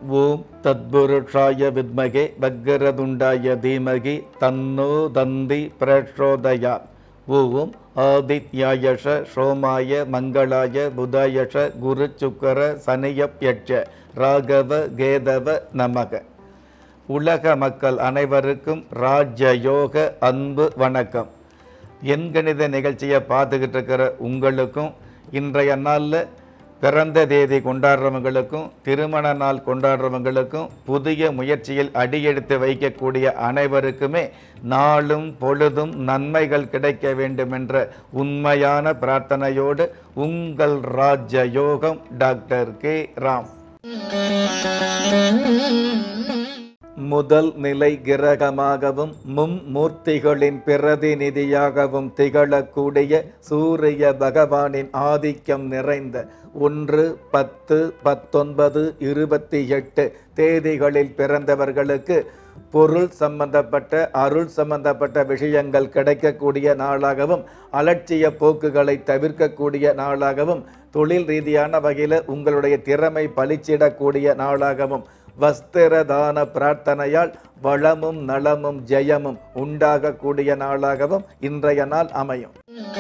ஓம் தத்புருஷாய வித்மகே வக்கரதுண்டாய தீமகி தன்னோ தந்தி பிரச்சோதயா ஓம் ஆதித்யாயஷ சோமாய மங்களாய புதாயஷ குரு சுக்கர சனியப்யட்ச ராகவ கேதவ நமக உலக மக்கள் அனைவருக்கும் ராஜயோக அன்பு வணக்கம் எண்கணித நிகழ்ச்சியை பார்த்துக்கிட்டு இருக்கிற உங்களுக்கும் இன்றைய நாளில் பிறந்த தேதி கொண்டாடுறவங்களுக்கும் திருமண நாள் கொண்டாடுறவங்களுக்கும் புதிய முயற்சியில் அடியெடுத்து வைக்கக்கூடிய அனைவருக்குமே நாளும் பொழுதும் நன்மைகள் கிடைக்க வேண்டும் என்ற உண்மையான பிரார்த்தனையோடு உங்கள் ராஜயோகம் டாக்டர் கே ராம் முதல் நிலை கிரகமாகவும் மும்மூர்த்திகளின் பிரதிநிதியாகவும் திகழக்கூடிய சூரிய பகவானின் ஆதிக்கம் நிறைந்த ஒன்று பத்து பத்தொன்பது இருபத்தி எட்டு தேதிகளில் பிறந்தவர்களுக்கு பொருள் சம்பந்தப்பட்ட அருள் சம்பந்தப்பட்ட விஷயங்கள் கிடைக்கக்கூடிய நாளாகவும் அலட்சிய போக்குகளை தவிர்க்கக்கூடிய நாளாகவும் தொழில் ரீதியான வகையில் உங்களுடைய திறமை பளிச்சிடக்கூடிய நாளாகவும் வஸ்திரதான பிரார்த்தனையால் வளமும் நலமும் ஜெயமும் உண்டாகக்கூடிய நாளாகவும் இன்றைய நாள் அமையும்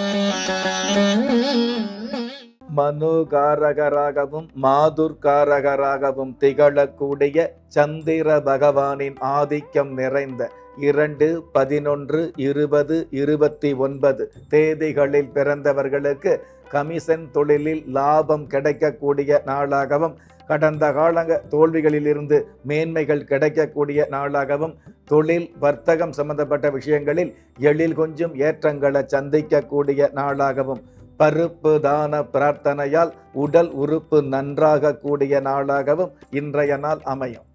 மனுகாரகராகவும் மாதுர்காரகராகவும் திகழக்கூடிய சந்திர பகவானின் ஆதிக்கம் நிறைந்த இரண்டு பதினொன்று இருபது இருபத்தி ஒன்பது தேதிகளில் பிறந்தவர்களுக்கு கமிஷன் தொழிலில் லாபம் கிடைக்கக்கூடிய நாளாகவும் கடந்த காலங்க தோல்விகளிலிருந்து மேன்மைகள் கிடைக்கக்கூடிய நாளாகவும் தொழில் வர்த்தகம் சம்பந்தப்பட்ட விஷயங்களில் எழில் கொஞ்சம் ஏற்றங்களை சந்திக்கக்கூடிய நாளாகவும் பருப்பு தான பிரார்த்தனையால் உடல் உறுப்பு நன்றாக கூடிய நாளாகவும் இன்றைய நாள் அமையும்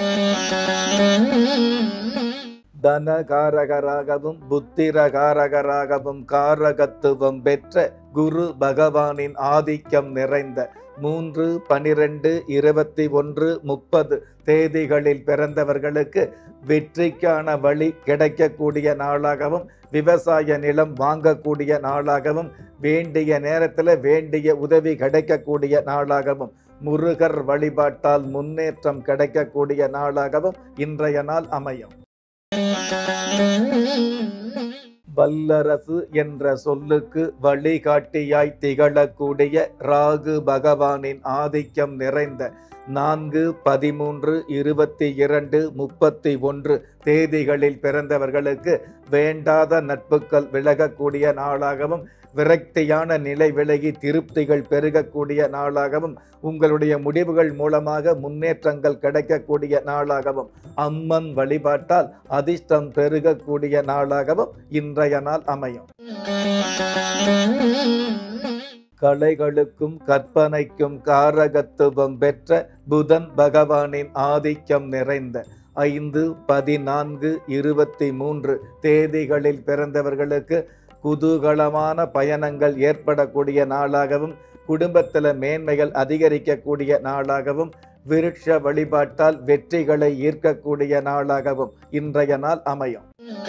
தனகாரகராகவும் புத்திரகாரகராகவும் காரகத்துவம் பெற்ற குரு பகவானின் ஆதிக்கம் நிறைந்த மூன்று பனிரெண்டு இருபத்தி ஒன்று முப்பது தேதிகளில் பிறந்தவர்களுக்கு வெற்றிக்கான வழி கிடைக்கக்கூடிய நாளாகவும் விவசாய நிலம் வாங்கக்கூடிய நாளாகவும் வேண்டிய நேரத்தில் வேண்டிய உதவி கிடைக்கக்கூடிய நாளாகவும் முருகர் வழிபாட்டால் முன்னேற்றம் கிடைக்கக்கூடிய நாளாகவும் இன்றைய நாள் அமையும் வல்லரசு என்ற சொல்லுக்கு வழிகாட்டியாய் திகழக்கூடிய ராகு பகவானின் ஆதிக்கம் நிறைந்த நான்கு பதிமூன்று இருபத்தி இரண்டு முப்பத்தி ஒன்று தேதிகளில் பிறந்தவர்களுக்கு வேண்டாத நட்புகள் விலகக்கூடிய நாளாகவும் விரக்தியான நிலை விலகி திருப்திகள் பெருகக்கூடிய நாளாகவும் உங்களுடைய முடிவுகள் மூலமாக முன்னேற்றங்கள் கிடைக்கக்கூடிய நாளாகவும் அம்மன் வழிபாட்டால் அதிர்ஷ்டம் பெருகக்கூடிய நாளாகவும் இன்றைய நாள் அமையும் கலைகளுக்கும் கற்பனைக்கும் காரகத்துவம் பெற்ற புதன் பகவானின் ஆதிக்கம் நிறைந்த ஐந்து பதினான்கு இருபத்தி மூன்று தேதிகளில் பிறந்தவர்களுக்கு குதூகலமான பயணங்கள் ஏற்படக்கூடிய நாளாகவும் குடும்பத்தில் மேன்மைகள் அதிகரிக்கக்கூடிய நாளாகவும் விருட்ச வழிபாட்டால் வெற்றிகளை ஈர்க்கக்கூடிய நாளாகவும் இன்றைய நாள் அமையும்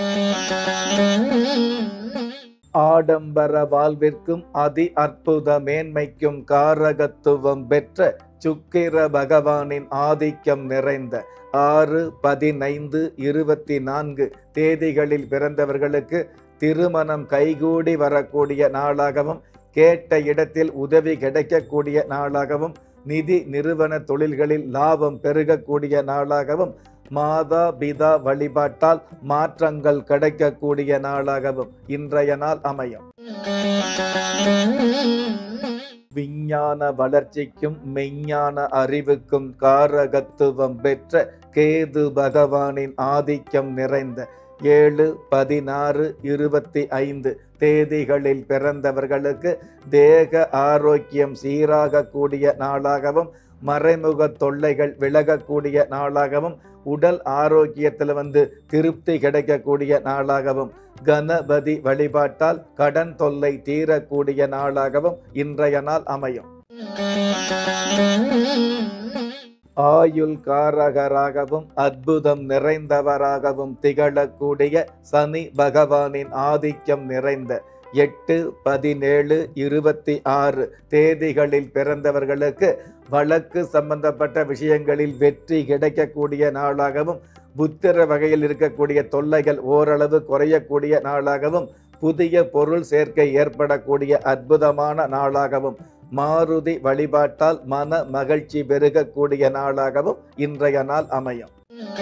ஆடம்பர வாழ்விற்கும் அதி அற்புத மேன்மைக்கும் காரகத்துவம் பெற்ற சுக்கிர பகவானின் ஆதிக்கம் நிறைந்த ஆறு பதினைந்து இருபத்தி நான்கு தேதிகளில் பிறந்தவர்களுக்கு திருமணம் கைகூடி வரக்கூடிய நாளாகவும் கேட்ட இடத்தில் உதவி கிடைக்கக்கூடிய நாளாகவும் நிதி நிறுவன தொழில்களில் லாபம் பெருகக்கூடிய நாளாகவும் மாதா பிதா வழிபாட்டால் மாற்றங்கள் கிடைக்கக்கூடிய நாளாகவும் இன்றைய நாள் அமையும் விஞ்ஞான வளர்ச்சிக்கும் மெய்ஞான அறிவுக்கும் காரகத்துவம் பெற்ற கேது பகவானின் ஆதிக்கம் நிறைந்த ஏழு பதினாறு இருபத்தி ஐந்து தேதிகளில் பிறந்தவர்களுக்கு தேக ஆரோக்கியம் சீராக கூடிய நாளாகவும் மறைமுக தொல்லைகள் விலகக்கூடிய நாளாகவும் உடல் ஆரோக்கியத்தில் வந்து திருப்தி கிடைக்கக்கூடிய நாளாகவும் கணபதி வழிபாட்டால் கடன் தொல்லை தீரக்கூடிய நாளாகவும் இன்றைய நாள் அமையும் ஆயுள் காரகராகவும் அற்புதம் நிறைந்தவராகவும் திகழக்கூடிய சனி பகவானின் ஆதிக்கம் நிறைந்த எட்டு பதினேழு இருபத்தி ஆறு தேதிகளில் பிறந்தவர்களுக்கு வழக்கு சம்பந்தப்பட்ட விஷயங்களில் வெற்றி கிடைக்கக்கூடிய நாளாகவும் புத்திர வகையில் இருக்கக்கூடிய தொல்லைகள் ஓரளவு குறையக்கூடிய நாளாகவும் புதிய பொருள் சேர்க்கை ஏற்படக்கூடிய அற்புதமான நாளாகவும் மாருதி வழிபாட்டால் மன மகிழ்ச்சி பெருகக்கூடிய நாளாகவும் இன்றைய நாள் அமையும்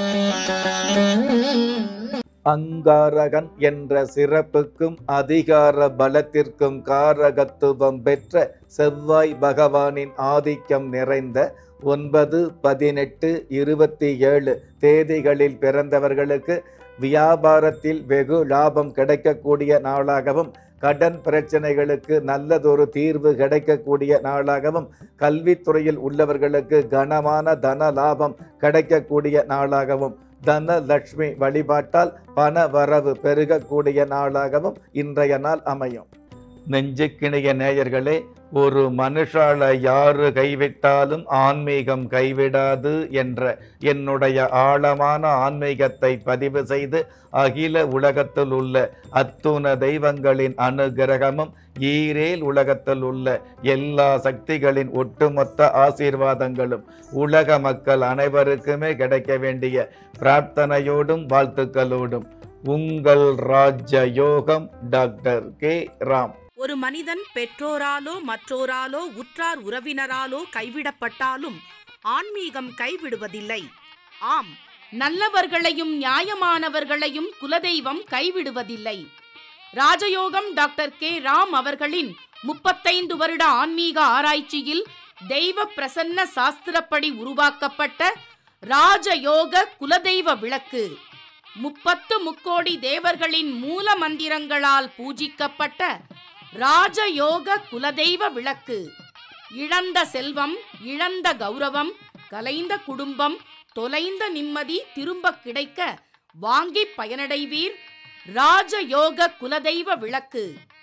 அங்காரகன் என்ற சிறப்புக்கும் அதிகார பலத்திற்கும் காரகத்துவம் பெற்ற செவ்வாய் பகவானின் ஆதிக்கம் நிறைந்த ஒன்பது பதினெட்டு இருபத்தி ஏழு தேதிகளில் பிறந்தவர்களுக்கு வியாபாரத்தில் வெகு லாபம் கிடைக்கக்கூடிய நாளாகவும் கடன் பிரச்சனைகளுக்கு நல்லதொரு தீர்வு கிடைக்கக்கூடிய நாளாகவும் கல்வித்துறையில் உள்ளவர்களுக்கு கனமான தன லாபம் கிடைக்கக்கூடிய நாளாகவும் தனலட்சுமி வழிபாட்டால் பண வரவு பெருகக்கூடிய நாளாகவும் இன்றைய நாள் அமையும் நெஞ்சுக்கிணைய நேயர்களே ஒரு மனுஷால யாரு கைவிட்டாலும் ஆன்மீகம் கைவிடாது என்ற என்னுடைய ஆழமான ஆன்மீகத்தை பதிவு செய்து அகில உலகத்தில் உள்ள அத்துண தெய்வங்களின் அனுகிரகமும் ஈரேல் உலகத்தில் உள்ள எல்லா சக்திகளின் ஒட்டுமொத்த ஆசீர்வாதங்களும் உலக மக்கள் அனைவருக்குமே கிடைக்க வேண்டிய பிரார்த்தனையோடும் வாழ்த்துக்களோடும் உங்கள் ராஜ யோகம் டாக்டர் கே ராம் ஒரு மனிதன் பெற்றோராலோ மற்றோராலோ உற்றார் உறவினராலோ கைவிடப்பட்டாலும் ஆன்மீகம் கைவிடுவதில்லை ஆம் நல்லவர்களையும் நியாயமானவர்களையும் குலதெய்வம் கைவிடுவதில்லை ராஜயோகம் டாக்டர் கே ராம் அவர்களின் முப்பத்தைந்து வருட ஆன்மீக ஆராய்ச்சியில் தெய்வ பிரசன்ன சாஸ்திரப்படி உருவாக்கப்பட்ட ராஜயோக குலதெய்வ விளக்கு முப்பத்து முக்கோடி தேவர்களின் மூல மந்திரங்களால் பூஜிக்கப்பட்ட ராஜயோக குலதெய்வ விளக்கு இழந்த செல்வம் இழந்த கௌரவம் கலைந்த குடும்பம் தொலைந்த நிம்மதி திரும்ப கிடைக்க வாங்கி பயனடைவீர் ராஜயோக குலதெய்வ விளக்கு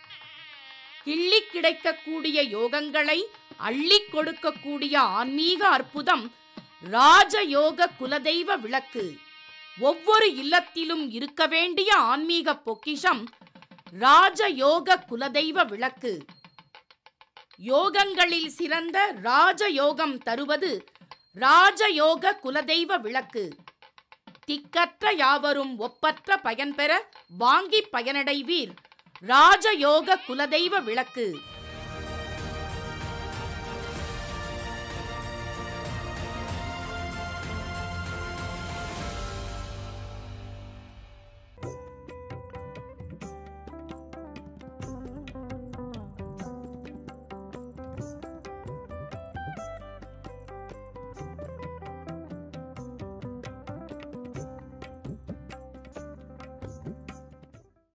கிள்ளி கிடைக்கக்கூடிய யோகங்களை அள்ளி கொடுக்கக்கூடிய ஆன்மீக அற்புதம் ராஜயோக குலதெய்வ விளக்கு ஒவ்வொரு இல்லத்திலும் இருக்க வேண்டிய ஆன்மீக பொக்கிஷம் ராஜயோக குலதெய்வ விளக்கு யோகங்களில் சிறந்த ராஜயோகம் தருவது ராஜயோக குலதெய்வ விளக்கு திக்கற்ற யாவரும் ஒப்பற்ற பயன்பெற வாங்கி பயனடைவீர் ராஜயோக குலதெய்வ விளக்கு